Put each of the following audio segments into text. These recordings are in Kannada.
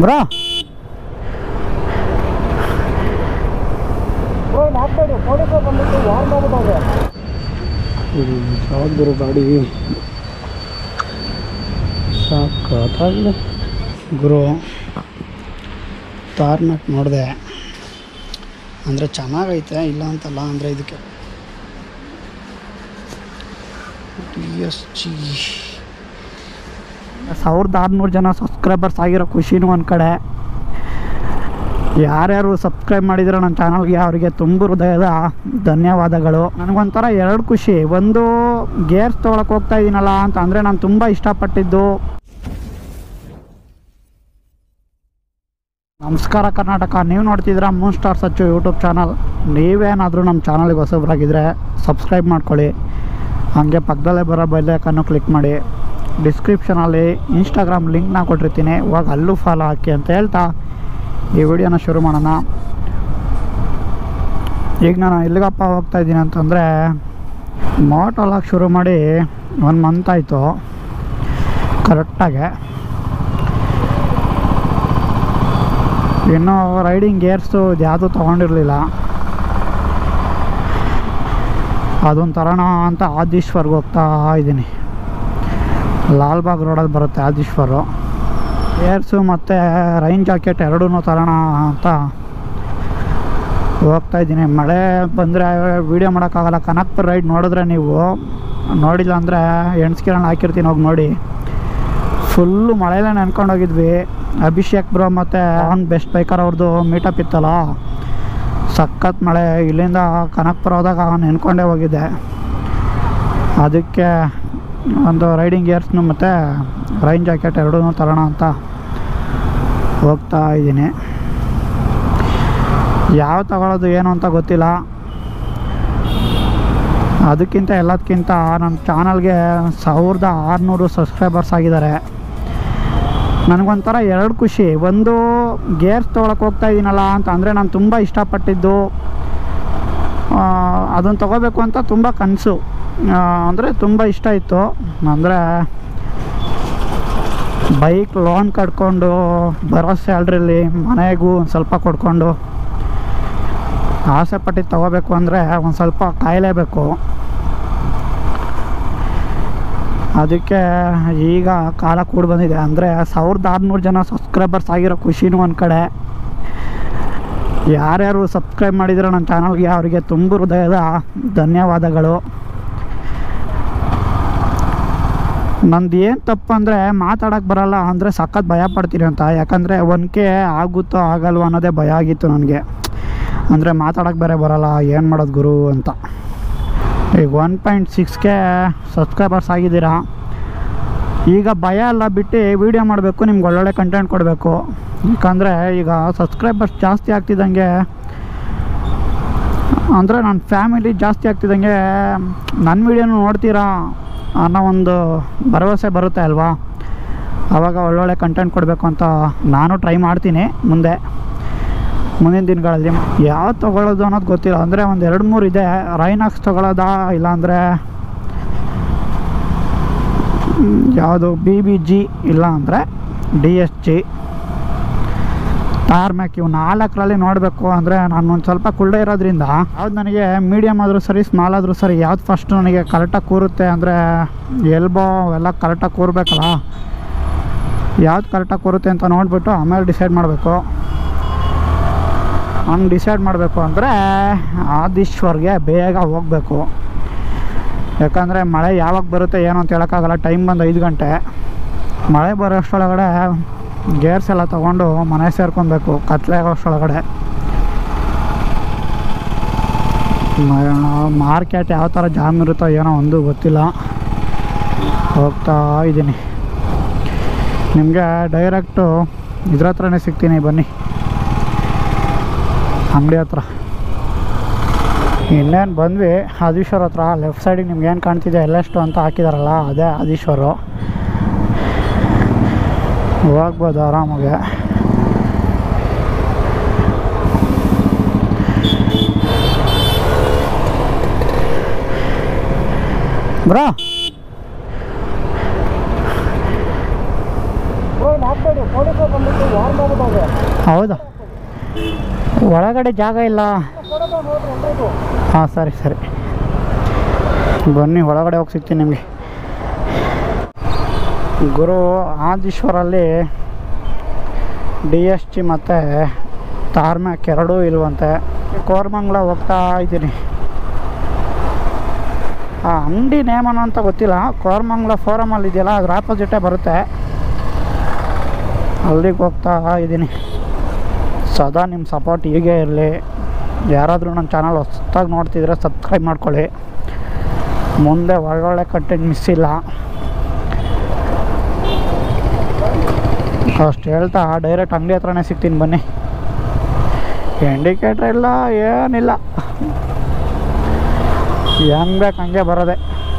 ಬ್ರೋ ಯಾವ್ದು ಗಾಡಿ ಸಾಕಾಗಿದೆ ಗುರು ತಾರ್ನಾಕ್ ನೋಡಿದೆ ಅಂದರೆ ಚೆನ್ನಾಗೈತೆ ಇಲ್ಲ ಅಂತಲ್ಲ ಅಂದರೆ ಇದಕ್ಕೆ ಟಿ ಎಸ್ ಜಿ ಸಾವಿರದ ಆರುನೂರು ಜನ ಸಬ್ಸ್ಕ್ರೈಬರ್ಸ್ ಆಗಿರೋ ಖುಷಿನೂ ಒಂದು ಕಡೆ ಯಾರ್ಯಾರು ಸಬ್ಸ್ಕ್ರೈಬ್ ಮಾಡಿದಿರೋ ನನ್ನ ಚಾನಲ್ಗೆ ಅವರಿಗೆ ತುಂಬ ಹೃದಯದ ಧನ್ಯವಾದಗಳು ನನಗೊಂಥರ ಎರಡು ಖುಷಿ ಒಂದು ಗೇರ್ಸ್ ತೊಗೊಳಕ್ಕೆ ಹೋಗ್ತಾ ಇದ್ದೀನಲ್ಲ ಅಂತ ಅಂದರೆ ನಾನು ತುಂಬ ಇಷ್ಟಪಟ್ಟಿದ್ದು ನಮಸ್ಕಾರ ಕರ್ನಾಟಕ ನೀವು ನೋಡ್ತಿದ್ದೀರಾ moon star Sachchu YouTube channel ನೀವೇನಾದರೂ ನಮ್ಮ ಚಾನಲ್ಗೆ ಹೊಸಬ್ರಾಗಿದ್ದರೆ ಸಬ್ಸ್ಕ್ರೈಬ್ ಮಾಡ್ಕೊಳ್ಳಿ ಹಾಗೆ ಪಕ್ಕದಲ್ಲೇ ಬರೋ ಬೆಲ್ಲೈಕನ್ನು ಕ್ಲಿಕ್ ಮಾಡಿ ಡಿಸ್ಕ್ರಿಪ್ಷನಲ್ಲಿ ಇನ್ಸ್ಟಾಗ್ರಾಮ್ ಲಿಂಕ್ನ ಕೊಟ್ಟಿರ್ತೀನಿ ಇವಾಗ ಅಲ್ಲೂ ಫಾಲೋ ಹಾಕಿ ಅಂತ ಹೇಳ್ತಾ ಈ ವಿಡಿಯೋನ ಶುರು ಮಾಡೋಣ ಈಗ ನಾನು ಎಲ್ಲಿಗಪ್ಪ ಹೋಗ್ತಾ ಇದ್ದೀನಿ ಅಂತಂದರೆ ಮೋಟೋಲಾಗಿ ಶುರು ಮಾಡಿ ಒನ್ ಮಂತ್ ಆಯಿತು ಕರೆಕ್ಟಾಗೆ ಇನ್ನೂ ರೈಡಿಂಗ್ ಗೇರ್ಸು ಯಾವುದೂ ತೊಗೊಂಡಿರಲಿಲ್ಲ ಅದೊಂದು ತರೋಣ ಅಂತ ಆದೀಶ್ವರ್ಗೆ ಹೋಗ್ತಾ ಇದ್ದೀನಿ ಲಾಲ್ಬಾಗ್ ರೋಡಲ್ಲಿ ಬರುತ್ತೆ ಆದೀಶ್ವರು ಏರ್ಸು ಮತ್ತು ರೈನ್ ಜಾಕೆಟ್ ಎರಡೂ ತರೋಣ ಅಂತ ಹೋಗ್ತಾ ಇದ್ದೀನಿ ಮಳೆ ಬಂದರೆ ವೀಡಿಯೋ ಮಾಡೋಕ್ಕಾಗಲ್ಲ ಕನಕ್ಪುರ ರೈಡ್ ನೋಡಿದ್ರೆ ನೀವು ನೋಡಿಲ್ಲ ಅಂದರೆ ಎಣ್ಸ್ಕಿರಣ ಹಾಕಿರ್ತೀನಿ ಹೋಗಿ ನೋಡಿ ಫುಲ್ಲು ಮಳೆಯಲ್ಲೇ ನೆನ್ಕೊಂಡು ಹೋಗಿದ್ವಿ ಅಭಿಷೇಕ್ ಬ್ರೋ ಮತ್ತು ಆನ್ ಬೆಸ್ಟ್ ಬೈಕರ್ ಅವ್ರದ್ದು ಮೀಟಪ್ ಇತ್ತಲ್ಲ ಸಖತ್ ಮಳೆ ಇಲ್ಲಿಂದ ಕನಕ್ಪುರ ಹೋದಾಗ ನೆನ್ಕೊಂಡೇ ಹೋಗಿದ್ದೆ ಅದಕ್ಕೆ ಒಂದು ರೈಡಿಂಗ್ ಗೇರ್ಸ್ನು ಮತ್ತು ರೈನ್ ಜಾಕೆಟ್ ಎರಡೂ ತರೋಣ ಅಂತ ಹೋಗ್ತಾ ಇದ್ದೀನಿ ಯಾವ ತಗೊಳ್ಳೋದು ಏನು ಅಂತ ಗೊತ್ತಿಲ್ಲ ಅದಕ್ಕಿಂತ ಎಲ್ಲದಕ್ಕಿಂತ ನನ್ನ ಚಾನಲ್ಗೆ ಸಾವಿರದ ಆರುನೂರು ಸಬ್ಸ್ಕ್ರೈಬರ್ಸ್ ಆಗಿದ್ದಾರೆ ನನಗೊಂಥರ ಎರಡು ಖುಷಿ ಒಂದು ಗೇರ್ಸ್ ತೊಗೊಳಕ್ಕೆ ಹೋಗ್ತಾ ಇದ್ದೀನಲ್ಲ ಅಂತ ಅಂದರೆ ನಾನು ತುಂಬ ಇಷ್ಟಪಟ್ಟಿದ್ದು ಅದನ್ನು ತೊಗೋಬೇಕು ಅಂತ ತುಂಬ ಕನಸು ಅಂದರೆ ತುಂಬ ಇಷ್ಟ ಇತ್ತು ಅಂದರೆ ಬೈಕ್ ಲೋನ್ ಕಟ್ಕೊಂಡು ಬರೋ ಸ್ಯಾಲ್ರಿಲಿ ಮನೆಗೂ ಒಂದು ಸ್ವಲ್ಪ ಕೊಡ್ಕೊಂಡು ಆಸೆ ಪಟ್ಟಿದ್ದು ತೊಗೋಬೇಕು ಅಂದರೆ ಒಂದು ಸ್ವಲ್ಪ ಕಾಯಲೇಬೇಕು ಅದಕ್ಕೆ ಈಗ ಕಾಲ ಕೂಡ ಬಂದಿದೆ ಅಂದರೆ ಸಾವಿರದ ಆರುನೂರು ಜನ ಸಬ್ಸ್ಕ್ರೈಬರ್ಸ್ ಆಗಿರೋ ಖುಷಿನೂ ಒಂದು ಕಡೆ ಯಾರ್ಯಾರು ಸಬ್ಸ್ಕ್ರೈಬ್ ಮಾಡಿದಿರೋ ನನ್ನ ಚಾನಲ್ಗೆ ಅವರಿಗೆ ತುಂಬ ಹೃದಯದ ಧನ್ಯವಾದಗಳು ನಂದು ಏನು ತಪ್ಪು ಅಂದರೆ ಮಾತಾಡೋಕ್ಕೆ ಬರಲ್ಲ ಅಂದರೆ ಸಖತ್ ಭಯ ಪಡ್ತೀನಿ ಅಂತ ಯಾಕಂದರೆ ಒನ್ಕೆ ಆಗುತ್ತೋ ಆಗಲ್ವೋ ಅನ್ನೋದೇ ಭಯ ಆಗಿತ್ತು ನನಗೆ ಅಂದರೆ ಮಾತಾಡೋಕ್ಕೆ ಬೇರೆ ಬರಲ್ಲ ಏನು ಮಾಡೋದು ಗುರು ಅಂತ ಈಗ ಒನ್ ಪಾಯಿಂಟ್ ಸಿಕ್ಸ್ಗೆ ಸಬ್ಸ್ಕ್ರೈಬರ್ಸ್ ಆಗಿದ್ದೀರಾ ಈಗ ಭಯ ಎಲ್ಲ ಬಿಟ್ಟು ವೀಡಿಯೋ ಮಾಡಬೇಕು ನಿಮ್ಗೆ ಒಳ್ಳೊಳ್ಳೆ ಕಂಟೆಂಟ್ ಕೊಡಬೇಕು ಯಾಕಂದರೆ ಈಗ ಸಬ್ಸ್ಕ್ರೈಬರ್ಸ್ ಜಾಸ್ತಿ ಆಗ್ತಿದ್ದಂಗೆ ಅಂದರೆ ನನ್ನ ಫ್ಯಾಮಿಲಿ ಜಾಸ್ತಿ ಆಗ್ತಿದ್ದಂಗೆ ನನ್ನ ವೀಡಿಯೋನು ನೋಡ್ತೀರಾ ಅನ್ನೋ ಒಂದು ಭರವಸೆ ಬರುತ್ತೆ ಅಲ್ವಾ ಆವಾಗ ಒಳ್ಳೊಳ್ಳೆ ಕಂಟೆಂಟ್ ಕೊಡಬೇಕು ಅಂತ ನಾನು ಟ್ರೈ ಮಾಡ್ತೀನಿ ಮುಂದೆ ಮುಂದಿನ ದಿನಗಳಲ್ಲಿ ಯಾವ ತೊಗೊಳ್ಳೋದು ಅನ್ನೋದು ಗೊತ್ತಿಲ್ಲ ಅಂದರೆ ಒಂದು ಎರಡು ಮೂರು ಇದೆ ರೈನಾಕ್ಸ್ ತೊಗೊಳ್ಳೋದಾ ಇಲ್ಲಾಂದರೆ ಯಾವುದು ಬಿ ಬಿ ಜಿ ಇಲ್ಲ ಅಂದರೆ ಡಿ ಎಸ್ ಜಿ ಟಾರ್ಮ್ಯಾಕ್ ಇವು ನಾಲ್ಕರಲ್ಲಿ ನೋಡಬೇಕು ಅಂದರೆ ನಾನು ಒಂದು ಸ್ವಲ್ಪ ಕುಳ್ಳೆ ಇರೋದ್ರಿಂದ ಯಾವ್ದು ನನಗೆ ಮೀಡಿಯಮ್ ಆದರೂ ಸರಿ ಸ್ಮಾಲ್ ಆದರೂ ಸರಿ ಯಾವ್ದು ಫಸ್ಟ್ ನನಗೆ ಕರೆಕ್ಟಾಗಿ ಕೂರುತ್ತೆ ಅಂದರೆ ಎಲ್ಬೋ ಎಲ್ಲ ಕರೆಕ್ಟಾಗಿ ಕೂರಬೇಕಲ್ಲ ಯಾವ್ದು ಕರೆಕ್ಟಾಗಿ ಕೂರುತ್ತೆ ಅಂತ ನೋಡಿಬಿಟ್ಟು ಆಮೇಲೆ ಡಿಸೈಡ್ ಮಾಡಬೇಕು ಹಂಗೆ ಡಿಸೈಡ್ ಮಾಡಬೇಕು ಅಂದರೆ ಆದೀಶ್ವರ್ಗೆ ಬೇಗ ಹೋಗಬೇಕು ಯಾಕಂದರೆ ಮಳೆ ಯಾವಾಗ ಬರುತ್ತೆ ಏನು ಅಂತ ಹೇಳೋಕ್ಕಾಗಲ್ಲ ಟೈಮ್ ಬಂದು ಐದು ಗಂಟೆ ಮಳೆ ಬರೋಷ್ಟರೊಳಗಡೆ ಗೇರ್ಸ್ ಎಲ್ಲ ತೊಗೊಂಡು ಮನೆ ಸೇರ್ಕೊಬೇಕು ಕತ್ಲೆ ಆಗೋಷ್ಟರೊಳಗಡೆ ಮಾರ್ಕೆಟ್ ಯಾವ ಥರ ಜಾಮ್ ಇರುತ್ತೋ ಏನೋ ಒಂದು ಗೊತ್ತಿಲ್ಲ ಹೋಗ್ತಾ ಇದ್ದೀನಿ ನಿಮಗೆ ಡೈರೆಕ್ಟು ಇದ್ರ ಹತ್ರನೇ ಸಿಗ್ತೀನಿ ಬನ್ನಿ ಅಂಗಡಿ ಹತ್ರ ಇನ್ನೇನು ಬಂದ್ವಿ ಆದೀಶ್ವರ್ ಹತ್ರ ಲೆಫ್ಟ್ ಸೈಡಿಗೆ ನಿಮ್ಗೆ ಏನು ಕಾಣ್ತಿದೆ ಎಲ್ಲೆಷ್ಟು ಅಂತ ಹಾಕಿದಾರಲ್ಲ ಅದೇ ಆದೀಶ್ವರು ಹೋಗ್ಬೋದು ಆರಾಮಾಗೆ ಬ್ರೋ ಬ್ರೋ ಇಲ್ಲಿ ಹಾಕ್ಬೇಡಿ ಪೊಲೀಸರು ಬಂದ್ಬಿಟ್ಟು ವಾರ್ನ್ ಮಾಡ್ಬಿಟ್ಟು ಹೌದಾ ಒಳಗಡೆ ಜಾಗ ಇಲ್ಲ ಹಾಂ ಸರಿ ಸರಿ ಬನ್ನಿ ಒಳಗಡೆ ಹೋಗಿ ಸಿಗ್ತೀನಿ ನಿಮಗೆ ಗುರು ಆದೀಶ್ವರಲ್ಲಿ ಡಿ ಎಸ್ ಜಿ ಮತ್ತು ತಾರ್ಮ್ಯಾಕ್ ಎರಡೂ ಇಲ್ವಂತೆ ಕೋರ್ಮಂಗ್ಲ ಹೋಗ್ತಾ ಇದ್ದೀನಿ ಆ ಅಂಗಡಿ ನೇಮನ ಅಂತ ಗೊತ್ತಿಲ್ಲ ಕೋರ್ಮಂಗ್ಲ ಫೋರಮಲ್ಲಿ ಇದೆಯಲ್ಲ ಅದ್ರ ಆಪೋಸಿಟೇ ಬರುತ್ತೆ ಅಲ್ಲಿಗೆ ಹೋಗ್ತಾ ಇದ್ದೀನಿ ಸದಾ ನಿಮ್ಮ ಸಪೋರ್ಟ್ ಹೀಗೆ ಇರಲಿ ಯಾರಾದರೂ ನನ್ನ ಚಾನಲ್ ಹೊಸ್ದಾಗಿ ನೋಡ್ತಿದ್ರೆ ಸಬ್ಸ್ಕ್ರೈಬ್ ಮಾಡ್ಕೊಳ್ಳಿ ಮುಂದೆ ಒಳ್ಳೊಳ್ಳೆ ಕಂಟೆಂಟ್ ಮಿಸ್ ಇಲ್ಲ ಅಷ್ಟು ಹೇಳ್ತಾ ಡೈರೆಕ್ಟ್ ಅಂಗಡಿ ಹತ್ರನೇ ಸಿಗ್ತೀನಿ ಬನ್ನಿ ಇಂಡಿಕೇಟ್ರ್ ಇಲ್ಲ ಏನಿಲ್ಲ ಹೆಂಗೆ ಬೇಕು ಹಂಗೆ ಬರೋದೆ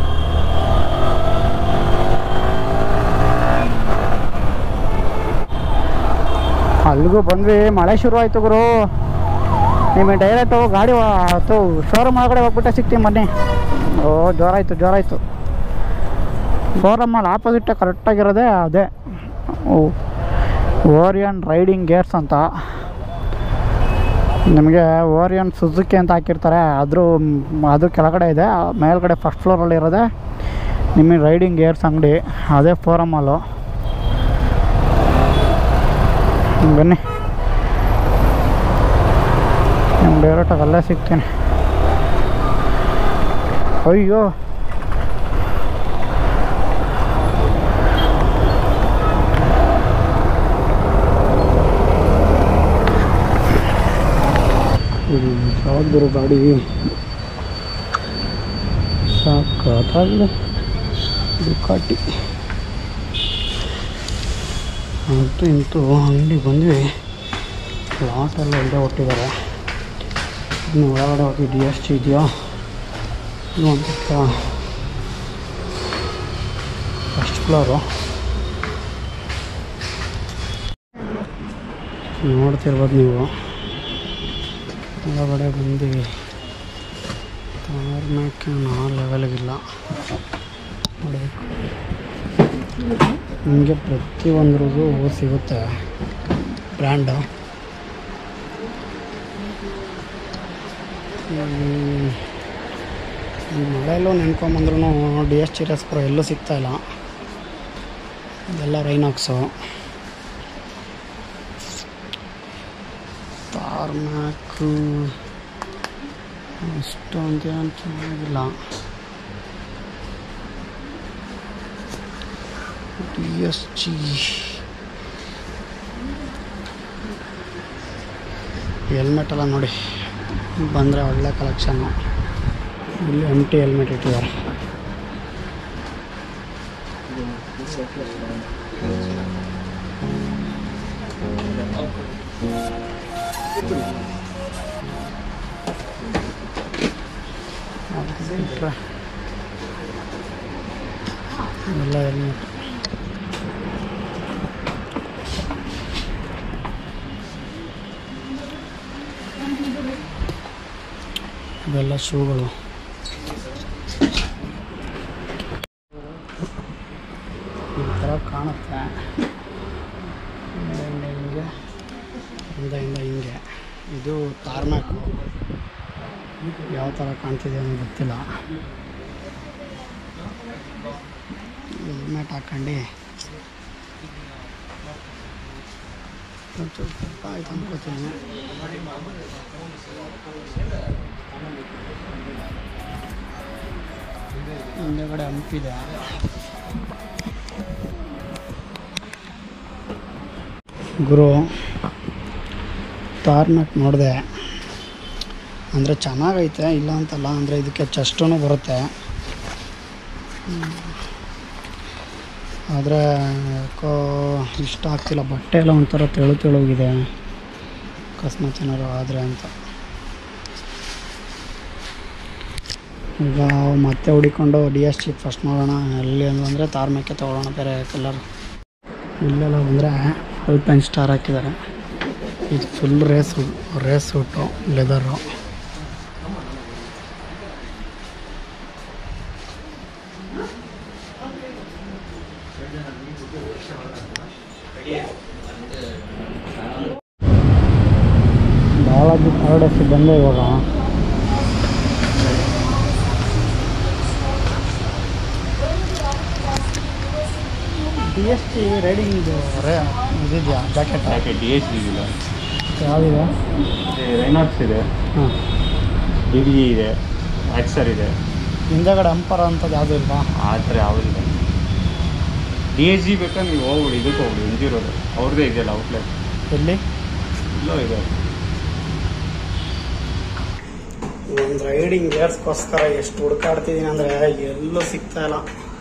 ಅಲ್ಲಿಗೂ ಬಂದ್ವಿ ಮಳೆ ಶುರು ಆಯಿತು ಗುರು ನಿಮಗೆ ಡೈರೆಕ್ಟು ಗಾಡಿ ಅಥವಾ ಶೋರೂಮ್ ಒಳಗಡೆ ಹೋಗ್ಬಿಟ್ಟೆ ಸಿಗ್ತೀನಿ ಬನ್ನಿ ಓ ಜೋರಾಯಿತು ಜೋರಾಯಿತು ಶೋರೂಮಲ್ಲಿ ಆಪೋಸಿಟ್ಟೆ ಕರೆಕ್ಟಾಗಿರೋದೇ ಅದೇ ಓ ಓರಿಯನ್ ರೈಡಿಂಗ್ ಗೇರ್ಸ್ ಅಂತ ನಿಮಗೆ ಓರಿಯನ್ ಸುಜುಕಿ ಅಂತ ಹಾಕಿರ್ತಾರೆ ಅದ್ರ ಅದು ಕೆಳಗಡೆ ಇದೆ ಆ ಮೇಲ್ಗಡೆ ಫಸ್ಟ್ ಫ್ಲೋರಲ್ಲಿ ಇರೋದೆ ನಿಮಗೆ ರೈಡಿಂಗ್ ಗೇರ್ಸ್ ಅಂಗಡಿ ಅದೇ ಫೋರಮಲ್ಲು ಬನ್ನಿ ನಿಮ್ಗೆ ಡೈರೆಕ್ಟಾಗಿ ಅಲ್ಲೇ ಸಿಗ್ತೀನಿ ಅಯ್ಯೋ ಯಾವ್ದು ಗಾಡಿ ಸಾಕಾಗಿದೆ ದುಕಾಟಿ ಅಂತೂ ಇಂತೂ ಅಂಗಡಿ ಬಂದ್ವಿ ಲಾಟೆಲ್ಲ ಇಲ್ಲೇ ಕೊಟ್ಟಿದ್ದಾರೆ ಇನ್ನು ಒಳಗಡೆ ಹೋಗಿ ಡಿ ಎಸ್ ಟಿ ಇದೆಯಾ ಇದು ಒಂದು ಸ್ವಲ್ಪ ಫಸ್ಟ್ ಫ್ಲೋರು ನೋಡ್ತಿರ್ಬೋದು ನೀವು ಒಳಗಡೆ ಬಂದು ತಾರ್ಮ್ಯಾಕ್ ಆ ಲೆವೆಲ್ಗಿಲ್ಲ ನೋಡಬೇಕು ನಿಮಗೆ ಪ್ರತಿಯೊಂದ್ರದ್ದು ಸಿಗುತ್ತೆ ಬ್ರ್ಯಾಂಡು ಈ ಮಳೆಯಲ್ಲೂ ನೆನ್ಕೊಂಬಂದ್ರೂ D S T race pro ಎಲ್ಲೂ ಸಿಗ್ತಾಯಿಲ್ಲ ಇದೆಲ್ಲ ರೈನಾಕ್ಸು ತಾರ್ಮ್ಯಾಕು ಅಷ್ಟೊಂದು ಏನು ಚೆನ್ನಾಗಿಲ್ಲ ಡಿ ಎಸ್ ಜಿ ಹೆಲ್ಮೆಟ್ ಎಲ್ಲ ನೋಡಿ ಬಂದರೆ ಒಳ್ಳೆ ಕಲೆಕ್ಷನ್ನು ಇಲ್ಲಿ ಎಮ್ ಟಿ ಹೆಲ್ಮೆಟ್ ಇಟ್ಟಿದ್ದಾರೆ ಅದು ಬಿಟ್ರೆ ಎಲ್ಲ ಹೆಲ್ಮೆಟ್ ಇವೆಲ್ಲ ಶೂಗಳು ಈ ಥರ ಕಾಣುತ್ತೆ ಹಿಂದೆ ಹಿಂದೆ ಹಿಂಗೆ ಹಿಂದೆ ಹಿಂದೆ ಹಿಂಗೆ ಇದು ತಾರ್ಮ್ಯಾಕು ಯಾವ ಥರ ಕಾಣ್ತಿದೆ ಅನ್ನೋ ಗೊತ್ತಿಲ್ಲ ಹೆಲ್ಮೆಟ್ ಹಾಕೊಂಡು ಒಂಚೂರು ಸ್ವಲ್ಪ ಆಯ್ತು ಅನ್ಕೋತೀನಿ ಹಿಂದೆಗಡೆ ಹಂಪಿದೆ ಗುರು ತಾರ್ಮ್ಯಾಕ್ ನೋಡಿದೆ ಅಂದರೆ ಚೆನ್ನಾಗೈತೆ ಇಲ್ಲ ಅಂತಲ್ಲ ಅಂದರೆ ಇದಕ್ಕೆ ಚೆಸ್ಟೂ ಬರುತ್ತೆ ಆದರೆ ಯಾಕೋ ಇಷ್ಟ ಆಗ್ತಿಲ್ಲ ಬಟ್ಟೆ ಎಲ್ಲ ಒಂಥರ ತೆಳು ತೆಳುಗಿದೆ ಅಕಸ್ಮಾತ್ ಏನಾದ್ರು ಆದರೆ ಅಂತ ಈಗ ಮತ್ತೆ ಹುಡಿಕೊಂಡು ಡಿ ಎಸ್ ಟಿ ಫಸ್ಟ್ ನೋಡೋಣ ಎಲ್ಲಿ ಅಂದರೆ ತಾರ್ಮ್ಯಾಕೆ ತೊಗೊಳ್ಳೋಣ ಬೇರೆ ಕಲರ್ ಇಲ್ಲೆಲ್ಲ ಬಂದರೆ ಅಲ್ಪೈನ್ ಸ್ಟಾರ್ ಹಾಕಿದ್ದಾರೆ ಇದು full race race suit leather ಹೊರಡೋಕ್ಕೆ ಬಂದೆ ಇವಾಗ ಡಿ ಎಸ್ ಟಿ ರೈಡಿಂಗ್ ಇದು ರೇ ಇದಿದೆಯಾ ಜಾಕೆಟ್ ಯಾಕೆ ಡಿ ಎಚ್ ಇದಿಲ್ಲ ಯಾವುದಿದೆ ರೈನಾಕ್ಸ್ ಇದೆ ಹಾಂ ಡಿ ವಿ ಇದೆ ಆಕ್ಸರ್ ಇದೆ ಹಿಂದೆಗಡೆ ಅಂಪರ್ ಅಂಥದ್ದು ಯಾವುದೂ ಇಲ್ವಾ ಆ ಥರ ಯಾವುದಿಲ್ಲ ಡಿ ಎಚ್ ಜಿ ಬೇಕಾದ್ರೆ ನೀವು ಹೋಗ್ಬಿಡಿ ಇದಕ್ಕೆ ಹೋಗ್ಬಿಡಿ ಇಂಜಿರೋದು ಅವ್ರದ್ದೇ ಇದೆಯಲ್ಲ ಔಟ್ಲೆಟ್ ಎಲ್ಲಿ ಎಲ್ಲೋ ಇದೆ ಒಂದು ರೈಡಿಂಗ್ ಗೇರ್ಸ್ಗೋಸ್ಕರ ಎಷ್ಟು ಹುಡುಕಾಡ್ತಿದ್ದೀನಿ ಅಂದರೆ ಎಲ್ಲೂ ಸಿಗ್ತಾ ಇಲ್ಲ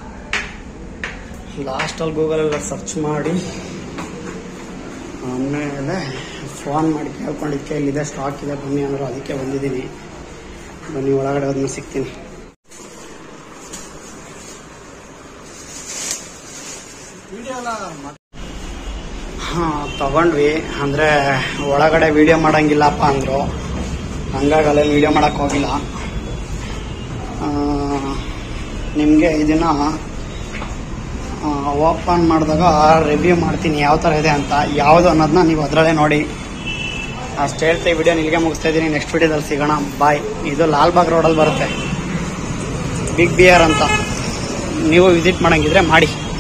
ಲಾಸ್ಟಲ್ಲಿ ಗೂಗಲಲ್ಲಿ ಸರ್ಚ್ ಮಾಡಿ ಆಮೇಲೆ ಫೋನ್ ಮಾಡಿ ಕೇಳ್ಕೊಂಡಿದ್ದಕ್ಕೆ ಇಲ್ಲಿದೆ ಸ್ಟಾಕ್ ಇದೆ ಬನ್ನಿ ಅಂದರು ಅದಕ್ಕೆ ಬಂದಿದ್ದೀನಿ ಬನ್ನಿ ಒಳಗಡೆ ಹೋದ್ಮೇಲೆ ಸಿಗ್ತೀನಿ ಹಾಂ ತಗೊಂಡ್ವಿ ಅಂದರೆ ಒಳಗಡೆ ವಿಡಿಯೋ ಮಾಡೋಂಗಿಲ್ಲಪ್ಪ ಅಂದರು ಹಂಗಾಗಿ ಅಲ್ಲೇ ವಿಡಿಯೋ ಮಾಡೋಕ್ಕೆ ಹೋಗಿಲ್ಲ ನಿಮಗೆ ಇದನ್ನು ಓಪನ್ ಮಾಡಿದಾಗ ರಿವ್ಯೂ ಮಾಡ್ತೀನಿ ಯಾವ ಥರ ಇದೆ ಅಂತ ಯಾವುದು ಅನ್ನೋದನ್ನ ನೀವು ಅದರಲ್ಲೇ ನೋಡಿ ಅಷ್ಟು ಹೇಳ್ತಾ ವಿಡಿಯೋ ಇಲ್ಲಿಗೆ ಮುಗಿಸ್ತಾ ಇದ್ದೀನಿ ನೆಕ್ಸ್ಟ್ ವಿಡಿಯೋದಲ್ಲಿ ಸಿಗೋಣ ಬಾಯ್ ಇದು ಲಾಲ್ಬಾಗ್ ರೋಡಲ್ಲಿ ಬರುತ್ತೆ ಬಿಗ್ ಬಿಯರ್ ಅಂತ ನೀವು ವಿಸಿಟ್ ಮಾಡೋಂಗಿದ್ರೆ ಮಾಡಿ